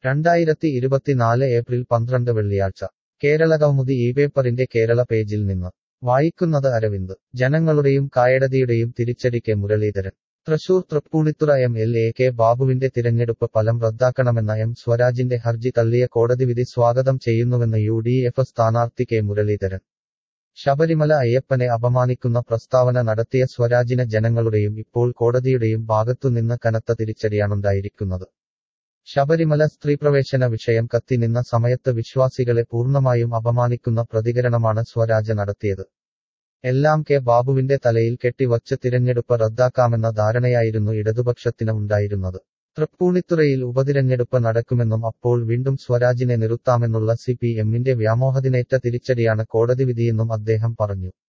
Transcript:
രണ്ടായിരത്തി ഇരുപത്തിനാല് ഏപ്രിൽ പന്ത്രണ്ട് വെള്ളിയാഴ്ച കേരളകൗമുദി ഈ പേപ്പറിന്റെ കേരള പേജിൽ നിന്ന് വായിക്കുന്നത് അരവിന്ദ് ജനങ്ങളുടെയും കായടതിയുടെയും തിരിച്ചടിക്ക് Muraleedharan Thrissur Thrippunithura M L A K ബാബുവിന്റെ തിരഞ്ഞെടുപ്പ് ഫലം റദ്ദാക്കണമെന്ന എം സ്വരാജിന്റെ ഹർജി തള്ളിയ കോടതി വിധി സ്വാഗതം ചെയ്യുന്നുവെന്ന് യു ഡി എഫ് സ്ഥാനാർത്ഥി കെ മുരളീധരൻ ശബരിമല അയ്യപ്പനെ അപമാനിക്കുന്ന പ്രസ്താവന നടത്തിയ സ്വരാജിന് ജനങ്ങളുടെയും ഇപ്പോൾ കോടതിയുടെയും ഭാഗത്തുനിന്ന് കനത്ത തിരിച്ചടിയാണുണ്ടായിരിക്കുന്നത് ശബരിമല സ്ത്രീപ്രവേശന വിഷയം കത്തിനിന്ന സമയത്ത് വിശ്വാസികളെ പൂർണ്ണമായും അപമാനിക്കുന്ന പ്രതികരണമാണ് സ്വരാജ് നടത്തിയത് എല്ലാം കെ ബാബുവിന്റെ തലയിൽ കെട്ടിവച്ച് തിരഞ്ഞെടുപ്പ് റദ്ദാക്കാമെന്ന ധാരണയായിരുന്നു ഇടതുപക്ഷത്തിന് ഉണ്ടായിരുന്നത് തൃപ്പൂണിത്തുറയിൽ ഉപതിരഞ്ഞെടുപ്പ് നടക്കുമെന്നും അപ്പോൾ വീണ്ടും സ്വരാജിനെ നിർത്താമെന്നുള്ള സി പി എമ്മിന്റെ വ്യാമോഹത്തിനേറ്റ തിരിച്ചടിയാണ് കോടതി വിധിയെന്നും അദ്ദേഹം പറഞ്ഞു